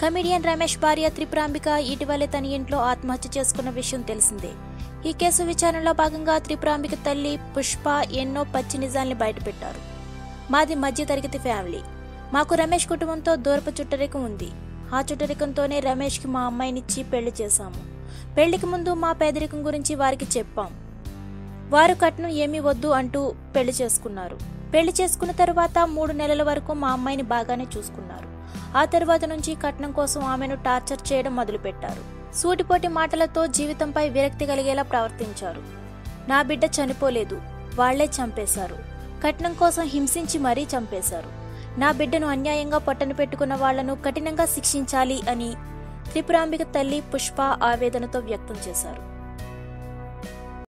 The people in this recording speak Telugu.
కమిడియన్ రమేష్ భార్య త్రిపురాంబిక ఇటీవలే తన ఇంట్లో ఆత్మహత్య చేసుకున్న విషయం తెలిసిందే ఈ కేసు విచారణలో భాగంగా త్రిపురాంబిక తల్లి పుష్ప ఎన్నో పచ్చి నిజాల్ని బయటపెట్టారు మాది మధ్యతరగతి ఫ్యామిలీ మాకు రమేష్ కుటుంబంతో దూరపు చుట్టరికం ఉంది ఆ చుట్టరికంతోనే రమేష్కి మా అమ్మాయినిచ్చి పెళ్లి చేశాము పెళ్లికి ముందు మా పేదరికం గురించి వారికి చెప్పాం వారు కట్నం ఏమీ వద్దు అంటూ పెళ్లి చేసుకున్నారు పెళ్లి చేసుకున్న తరువాత మూడు నెలల వరకు మా అమ్మాయిని బాగానే చూసుకున్నారు ఆ తరువాత నుంచి కట్నం కోసం ఆమెను టార్చర్ చేయడం మొదలుపెట్టారు సూటిపోటి మాటలతో జీవితంపై విరక్తి కలిగేలా ప్రవర్తించారు నా బిడ్డ చనిపోలేదు వాళ్లే చంపేశారు కట్నం కోసం హింసించి మరీ చంపేశారు నా బిడ్డను అన్యాయంగా పొట్టన పెట్టుకున్న వాళ్లను కఠినంగా శిక్షించాలి అని త్రిపురాంబిక తల్లి పుష్ప ఆవేదనతో వ్యక్తం చేశారు